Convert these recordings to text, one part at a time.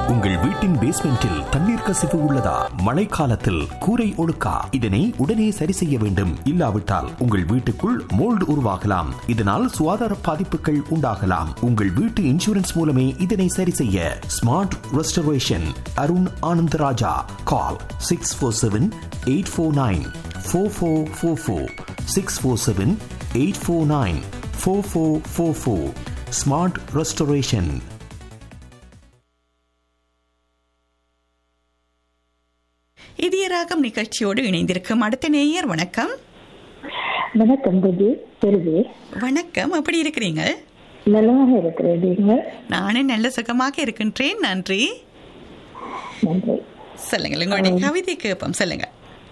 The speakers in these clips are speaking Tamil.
உங்கள் வீட்டின் பேஸ்மெண்டில் தண்ணீர் கசிவு உள்ளதா மழைக்காலத்தில் கூரை ஒழுக்கா இதனை உடனே சரி செய்ய வேண்டும் இல்லாவிட்டால் உங்கள் வீட்டுக்குள் மோல்டு உருவாகலாம் இதனால் சுகாதார பாதிப்புகள் உண்டாகலாம் உங்கள் வீட்டு இன்சூரன்ஸ் மூலமே இதனை சரி செய்ய smart restoration Arun Anandaraja call six four seven eight four nine four four four four six four seven eight four nine four four four four smart restoration இதயராகம் நிகழ்ச்சியோடு இணைந்திருக்கும் அடுத்த நேயர் வணக்கம் வணக்கம் பிரதி பெருது வணக்கம் எப்படி இருக்கிறீங்க நலமாக இருக்கிறேன் நீங்கள் நானும் நல்ல சுகமாக இருக்கின்றேன் நன்றி நன்றி சொல்லுங்கள் உங்களுடைய கவிதை கேட்போம் சொல்லுங்க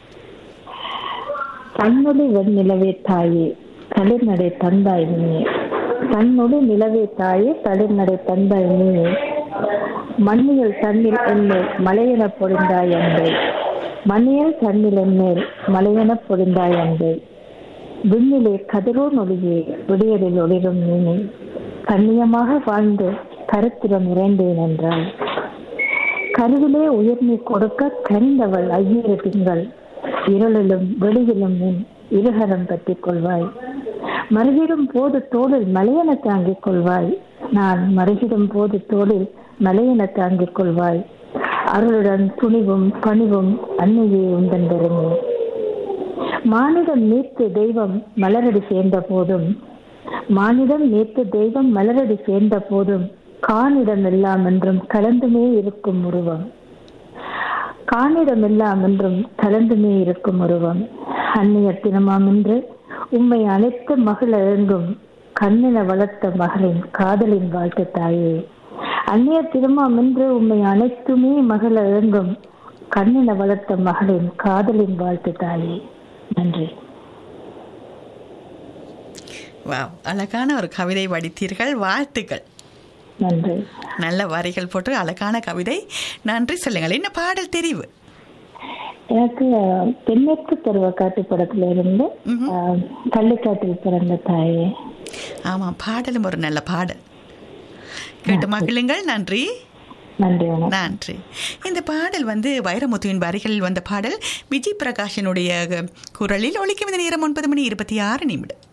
தன்னொடு வெண்ணிலவே தாயே தளிர்நடை தந்தாய் நீயே தன்னொடு நிலவே தாயே தளிர்நடை தந்தாய் நீயே மண்ணியல் தன்னில் என்மேல் மலையென பொழிந்தாய் அன்பை மண்ணியல் தன்னில் என்மேல் மலையென பொழிந்தாய் அன்பை விண்ணிலே கதிரோன் ஒளியே விடியலில் ஒளிரும் நீனே கண்ணியமாக வாழ்ந்து கருத்திரம் இறைந்தேன் என்றாய் கருவிலே உயர்நீ கொடுக்க கனிந்தவள் ஐயரு திங்கள் இருளிலும் வெளியிலும் நின் இருகரம் பற்றிக் கொள்வாய் மறுகிடும் போது தோளில் மலையென தாங்கிக் கொள்வாய் நான் மறுகிடும் போது தோளில் மலையென தாங்கிக் கொள்வாய் அருளுடன் துணிவும் பணிவும் அன்னையே உந்தன் பெருமே மானிடம் நீர்த்து தெய்வம் மலரடி சேர்ந்த போதும் மானிடம் நீர்த்து தெய்வம் மலரடி சேர்ந்த போதும் காணிடம் எல்லாம் என்றும் கலந்துமே இருக்கும் உருவம் காணிடம் எல்லாம் என்றும் கலந்துமே இருக்கும் உருவம் அந்நிய தினமாம் என்று உம்மை அனைத்து மகள் எழுங்கும் கண்ணின வளர்த்த மகளின் காதலின் வாழ்த்து தாயே அந்நிய திருமாம் என்று உம்மை அனைத்துமே மகள் எழுங்கும் கண்ணின வளர்த்த மகளின் காதலின் வாழ்த்து தாயே நன்றி வா அழகான ஒரு கவிதை வடித்தீர்கள் வாழ்த்துக்கள் நன்றி நல்ல வரிகள் போட்டு அழகான கவிதை நன்றி சொல்லுங்கள் என்ன பாடல் தெரிவு எனக்கு அஹ், தென்மேற்கு பருவ காட்டு படத்துல இருந்து ம்ஹும். அஹ், கள்ளிக்காட்டில் பிறந்த தாயே ஆமாம் பாடலும் ஒரு நல்ல பாடல் கேட்டு மகிழுங்கள் நன்றி நன்றி வணக்கம் நன்றி இந்த பாடல் வந்து வைரமுத்துவின் வரிகளில் வந்த பாடல் விஜய் பிரகாஷனுடைய குரலில் ஒலிக்கும் இந்த நேரம் ஒன்பது மணி இருபத்தி ஆறு நிமிடம்